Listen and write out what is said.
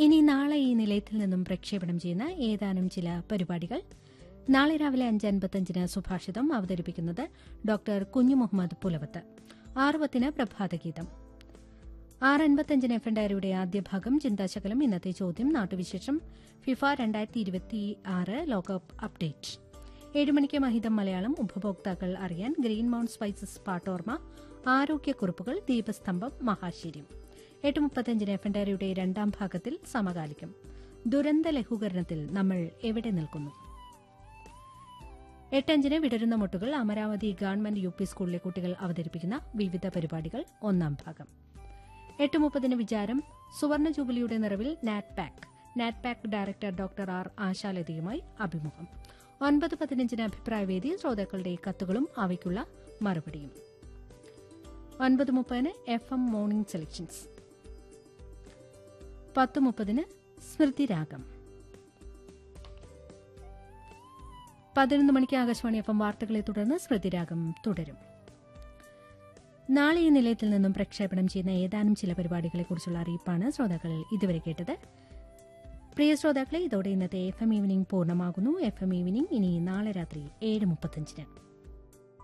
ഇനി നാളെ ഈ നിലയത്തിൽ നിന്നും പ്രക്ഷേപണം ചെയ്യുന്ന ഏതാനും ചില പരിപാടികൾ നാളെ രാവിലെ അഞ്ച് അൻപത്തഞ്ചിന് സുഭാഷിതം അവതരിപ്പിക്കുന്നത് ഡോക്ടർ കുഞ്ഞു മുഹമ്മദ് പുലവത്ത് ആറ് പത്തിന് പ്രഭാതഗീതം ആറ് അൻപത്തഞ്ചിന് എഫ് ഡയറിയുടെ ആദ്യ ഭാഗം ചിന്താശകലം ഇന്നത്തെ ചോദ്യം നാട്ടുവിശേഷം ഫിഫ രണ്ടായിരത്തി ഇരുപത്തി ആറ് ലോകകപ്പ് അപ്ഡേറ്റ് ഏഴ് മണിക്ക് മഹിതം മലയാളം ഉപഭോക്താക്കൾ അറിയാൻ ഗ്രീൻ മൗണ്ട് സ്പൈസസ് പാട്ടോർമ ആരോഗ്യക്കുറിപ്പുകൾ ദീപസ്തംഭം മഹാശീര്യം എട്ട് മുപ്പത്തഞ്ചിന് എഫ് ഡയറിയുടെ രണ്ടാം ഭാഗത്തിൽ സമകാലികം ദുരന്ത ലഘൂകരണത്തിൽ നമ്മൾ എവിടെ നിൽക്കുന്നു എട്ടഞ്ചിന് വിടരുന്ന മുട്ടുകൾ അമരാവതി ഗവൺമെന്റ് യു പി സ്കൂളിലെ കുട്ടികൾ അവതരിപ്പിക്കുന്ന വിവിധ പരിപാടികൾ ഒന്നാം ഭാഗം എട്ട് മുപ്പതിന് വിചാരം സുവർണ ജൂബിലിയുടെ നിറവിൽ NATPAC NATPAC director doctor R ആശാലതയുമായി അഭിമുഖം ഒൻപത് പതിനഞ്ചിന് അഭിപ്രായവേദി ശ്രോതാക്കളുടെ കത്തുകളും അവയ്ക്കുള്ള മറുപടിയും ഒൻപത് മുപ്പതിന് എഫ് എം മോർണിംഗ് സെലക്ഷൻസ് പത്ത് മുപ്പതിന് സ്മൃതിരാഗം പതിനൊന്ന് മണിക്ക് ആകാശവാണി എഫ് എം വാർത്തകളെ തുടർന്ന് സ്മൃതിരാഗം തുടരും നാളെ ഈ നിലയത്തിൽ നിന്നും പ്രക്ഷേപണം ചെയ്യുന്ന ഏതാനും ചില പരിപാടികളെക്കുറിച്ചുള്ള അറിയിപ്പാണ് ശ്രോതാക്കൾ ഇതുവരെ കേട്ടത് പ്രിയ ശ്രോതാക്കളെ ഇതോടെ ഇന്നത്തെ എഫ് എം ഈവനിംഗ് പൂർണ്ണമാകുന്നു എഫ് എം ഈവനിംഗ് ഇനി നാളെ രാത്രി ഏഴ് മുപ്പത്തഞ്ചിന്